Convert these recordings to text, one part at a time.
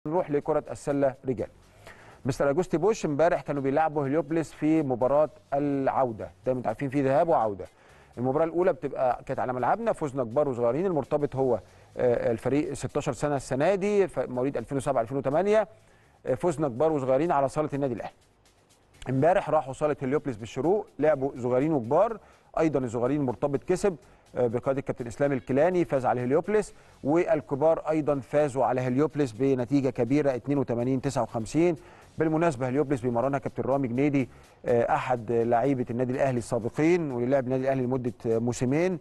نروح لكره السله رجال مستر اجوستي بوش امبارح كانوا بيلعبوا هليوبلس في مباراه العوده دايما انتوا عارفين في ذهاب وعوده المباراه الاولى بتبقى كانت على ملعبنا فزنا كبار وصغيرين المرتبط هو آه، الفريق 16 سنه السنه دي ف- مواليد 2007 2008 آه، فزنا كبار وصغيرين على صاله النادي الاهلي امبارح راحوا صاله هليوبلس بالشروق لعبوا صغيرين وكبار ايضا الصغيرين مرتبط كسب آه، بقياده الكابتن اسلام الكيلاني فاز على هليوبلس والكبار ايضا فازوا على هليوبلس بنتيجه كبيره 82 59 بالمناسبه هليوبلس بيمرنها كابتن رامي جنيدي آه، احد لعيبه النادي الاهلي السابقين واللي لعب النادي الاهلي لمده آه، موسمين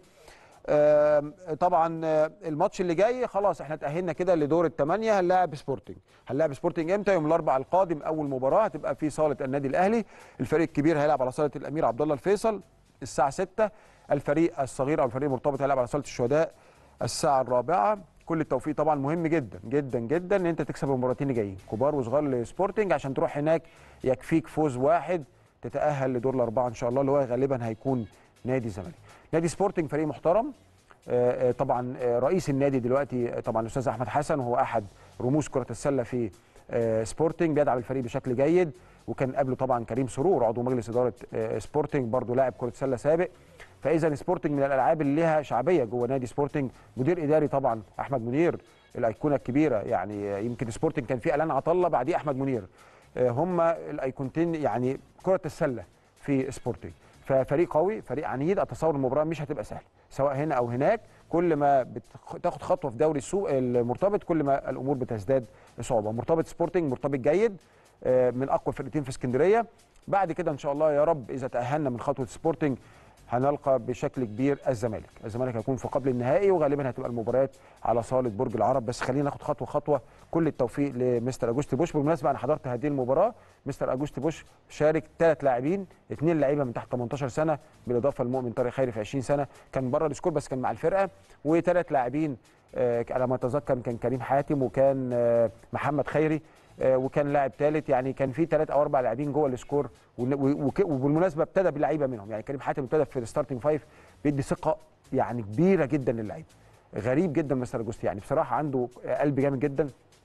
آم، طبعا آه، الماتش اللي جاي خلاص احنا تاهلنا كده لدور الثمانيه هنلاعب سبورتنج هنلاعب سبورتنج امتى يوم الاربعاء القادم اول مباراه هتبقى في صاله النادي الاهلي الفريق الكبير هيلعب على صاله الامير عبد الله الفيصل الساعه 6 الفريق الصغير او الفريق المرتبط هيلعب على صاله الشهداء الساعه الرابعه كل التوفيق طبعا مهم جدا جدا جدا ان انت تكسب المباراتين اللي جايين كبار وصغار لسبورتنج عشان تروح هناك يكفيك فوز واحد تتاهل لدور الاربعه ان شاء الله اللي هو غالبا هيكون نادي الزمالك نادي سبورتنج فريق محترم آه، آه، طبعا آه، رئيس النادي دلوقتي آه، طبعا الاستاذ احمد حسن وهو احد رموز كره السله في آه، سبورتنج بيدعم الفريق بشكل جيد وكان قبله طبعا كريم سرور عضو مجلس اداره آه، سبورتنج برضه لاعب كره سله سابق فاذا سبورتنج من الالعاب اللي لها شعبيه جوه نادي سبورتنج مدير اداري طبعا احمد منير الايقونه الكبيره يعني آه، يمكن سبورتنج كان فيه الان عطله بعديه احمد منير آه، هم الايقونتين يعني كره السله في سبورتنج ففريق قوي فريق عنيد اتصور المباراه مش هتبقى سهله سواء هنا او هناك كل ما بتاخد خطوه في دوري السوق المرتبط كل ما الامور بتزداد صعوبه مرتبط سبورتنج مرتبط جيد آه، من اقوى فرقتين في اسكندريه بعد كده ان شاء الله يا رب اذا تاهلنا من خطوه سبورتنج هنلقى بشكل كبير الزمالك الزمالك هيكون في قبل النهائي وغالبا هتبقى المباريات على صاله برج العرب بس خلينا ناخد خطوه خطوه كل التوفيق لمستر اجوستي بوش بالمناسبه انا حضرت هذه المباراه مستر اجوستي بوش شارك ثلاث لاعبين اثنين لعيبه من تحت 18 سنه بالاضافه لمؤمن طارق خيري في 20 سنه كان بره السكور بس كان مع الفرقه وثلاث لاعبين آه، على ما اتذكر كان كريم حاتم وكان آه، محمد خيري آه، وكان لاعب ثالث يعني كان في ثلاث او اربع لاعبين جوه السكور ون- و- وك- وبالمناسبه ابتدى بلعيبه منهم يعني كريم حاتم ابتدى في الستارتنج فايف بيدي ثقه يعني كبيره جدا للعيبه غريب جدا مستر جوستي يعني بصراحه عنده قلب جامد جدا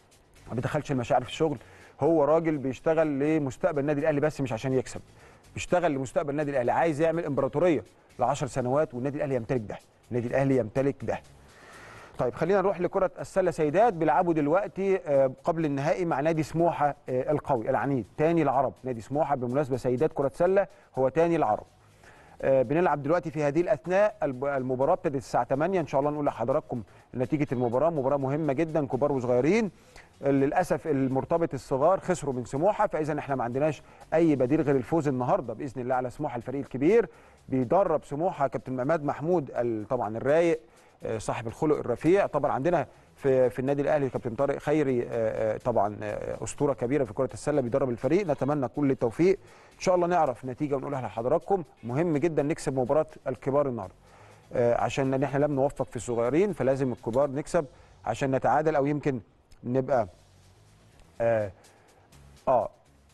ما بيدخلش المشاعر في الشغل هو راجل بيشتغل لمستقبل النادي الاهلي بس مش عشان يكسب بيشتغل لمستقبل النادي الاهلي عايز يعمل امبراطوريه ل 10 سنوات والنادي الاهلي يمتلك ده النادي الاهلي يمتلك ده طيب خلينا نروح لكرة السلة سيدات بيلعبوا دلوقتي آه، قبل النهائي مع نادي سموحة آه، القوي العنيد تاني العرب نادي سموحة بالمناسبة سيدات كرة سلة هو تاني العرب آه، بنلعب دلوقتي في هذه الاثناء الب- المباراه ابتدت الساعه 8 ان شاء الله نقول لحضراتكم نتيجه المباراه مباراه مهمه جدا كبار وصغيرين للاسف المرتبط الصغار خسروا من سموحه فاذا احنا ما عندناش اي بديل غير الفوز النهارده باذن الله على سموحه الفريق الكبير بيدرب سموحه كابتن عماد محمود ال- طبعا الرايق آه، صاحب الخلق الرفيع طبعا عندنا في في النادي الاهلي كابتن طارق خيري آه، آه، طبعا آه، اسطوره كبيره في كره السله بيدرب الفريق نتمنى كل التوفيق ان شاء الله نعرف نتيجه ونقولها لحضراتكم مهم جدا نكسب مباراه الكبار النهارده آه، عشان ان احنا لم نوفق في الصغيرين فلازم الكبار نكسب عشان نتعادل او يمكن نبقى اه, آه.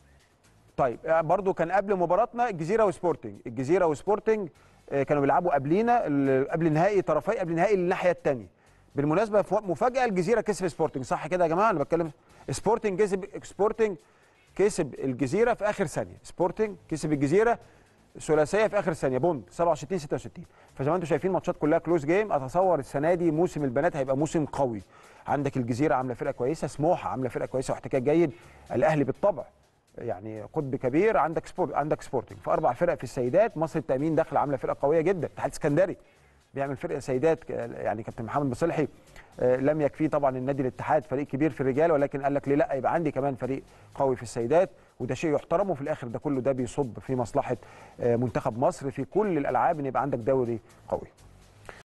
طيب آه، برضو كان قبل مباراتنا الجزيره وسبورتنج الجزيره وسبورتنج آه، كانوا بيلعبوا قبلينا ال- قبل نهائي طرفي قبل نهائي الناحيه الثانيه بالمناسبه في مفاجاه الجزيره كسب سبورتنج صح كده يا جماعه انا بتكلم سبورتنج كسب سبورتنج كسب الجزيره في اخر ثانيه سبورتنج كسب الجزيره ثلاثيه في اخر ثانيه بوند 67 66 فزي ما انتم شايفين ماتشات كلها كلوز جيم اتصور السنه دي موسم البنات هيبقى موسم قوي عندك الجزيره عامله فرقه كويسه سموحه عامله فرقه كويسه واحتكاك جيد الاهلي بالطبع يعني قطب كبير عندك سبورت عندك سبورتنج فاربع فرق في السيدات مصر التامين داخله عامله فرقه قويه جدا اتحاد اسكندري بيعمل فرقه سيدات ك- يعني كابتن محمد مصلحي آه، لم يكفيه طبعا النادي الاتحاد فريق كبير في الرجال ولكن قال لك ليه لا يبقى عندي كمان فريق قوي في السيدات وده شيء يحترم وفي الاخر ده كله ده بيصب في مصلحه آه، منتخب مصر في كل الالعاب ان يبقى عندك دوري قوي